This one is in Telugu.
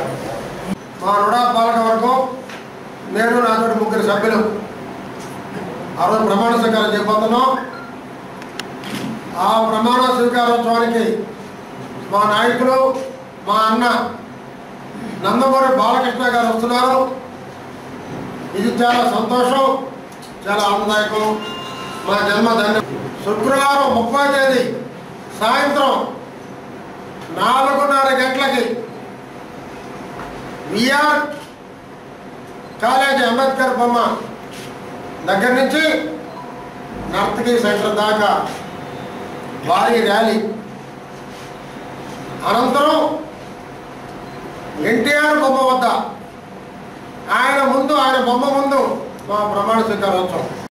మా రుడా పాలక వర్గం నేను నాతోటి ముగ్గురు సభ్యులు ఆ రోజు ప్రమాణ స్వీకారం చేయబోతున్నాం ఆ ప్రమాణ స్వీకారోత్సవానికి మా నాయకులు మా అన్న నందమూరి బాలకృష్ణ గారు వస్తున్నారు ఇది చాలా సంతోషం చాలా ఆనందదాయకం మా జన్మ ధన్యం శుక్రవారం ముప్పై తేదీ సాయంత్రం నాలుగున్నర గంటలకి విఆర్ కాలేజీ అంబేద్కర్ బొమ్మ దగ్గర నుంచి నర్తకీ సెంటర్ దాకా భారీ ర్యాలీ అనంతరం ఎన్టీఆర్ బొమ్మ వద్ద ఆయన ముందు ఆయన బొమ్మ ముందు మా ప్రమాణ స్వీకారోత్సవం